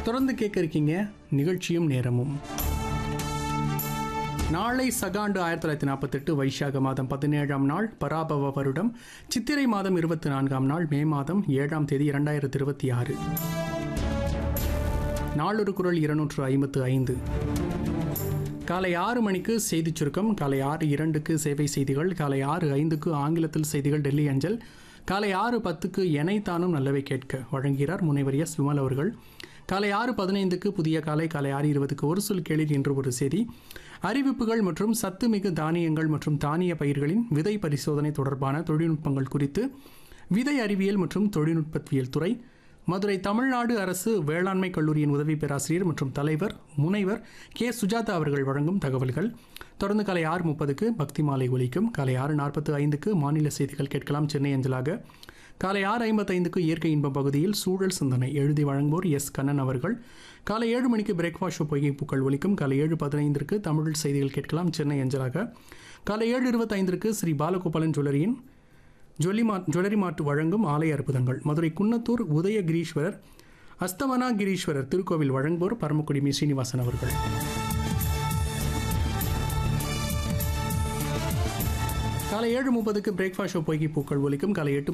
தொடர்ந்து கேட்க இருக்கீங்க நிகழ்ச்சியும் நேரமும் நாளை சகாண்டு ஆயிரத்தி தொள்ளாயிரத்தி நாற்பத்தெட்டு வைசாக மாதம் பதினேழாம் நாள் பராபவ வருடம் சித்திரை மாதம் இருபத்தி நான்காம் நாள் மே மாதம் ஏழாம் தேதி இரண்டாயிரத்தி இருபத்தி ஆறு நாளொரு குரல் இருநூற்று ஐம்பத்து ஐந்து காலை ஆறு மணிக்கு செய்திச் சுருக்கம் காலை ஆறு இரண்டுக்கு சேவை செய்திகள் காலை ஆறு ஐந்துக்கு ஆங்கிலத்தில் செய்திகள் டெல்லி அஞ்சல் காலை ஆறு பத்துக்கு எனைத்தானும் நல்லவை கேட்க வழங்குகிறார் முனைவர் எஸ் விமல் அவர்கள் காலை ஆறு பதினைந்துக்கு புதிய காலை காலை ஆறு இருபதுக்கு ஒரு சொல் கேளிர் என்று ஒரு செய்தி அறிவிப்புகள் மற்றும் சத்துமிகு தானியங்கள் மற்றும் தானிய பயிர்களின் விதை பரிசோதனை தொடர்பான தொழில்நுட்பங்கள் குறித்து விதை அறிவியல் மற்றும் தொழில்நுட்பவியல் துறை மதுரை தமிழ்நாடு அரசு வேளாண்மை கல்லூரியின் உதவி பேராசிரியர் மற்றும் தலைவர் முனைவர் கே சுஜாதா அவர்கள் வழங்கும் தகவல்கள் தொடர்ந்து காலை ஆறு முப்பதுக்கு பக்தி மாலை ஒலிக்கும் காலை ஆறு நாற்பத்து ஐந்துக்கு மாநில செய்திகள் கேட்கலாம் சென்னை அஞ்சலாக காலை ஆறு ஐம்பத்தைந்துக்கு இயற்கை இன்பம் பகுதியில் சூழல் சிந்தனை எழுதி வழங்குவோர் எஸ் கண்ணன் அவர்கள் காலை ஏழு மணிக்கு பிரேக்ஃபாஸ்ட் ஷோ பொய்கை பூக்கள் ஒலிக்கும் காலை ஏழு பதினைந்திற்கு தமிழ் செய்திகள் கேட்கலாம் சென்னை அஞ்சலாக காலை ஏழு இருபத்தைந்திற்கு ஸ்ரீ பாலகோபாலன் ஜுவல்லரியின் ஜொல்லி மா ஜுவல்லரி மாட்டு வழங்கும் ஆலய அற்புதங்கள் மதுரை குன்னத்தூர் உதயகிரீஸ்வரர் அஸ்தவனா கிரீஸ்வரர் திருக்கோவில் வழங்குவோர் பரமக்குடி மி ஸ்ரீனிவாசன் அவர்கள் காலை ஏழு முப்பதுக்கு பிரேக்ஃபாஸ்ட் ஷோ பொய்கி பூக்கள் ஒலிக்கும் காலை எட்டு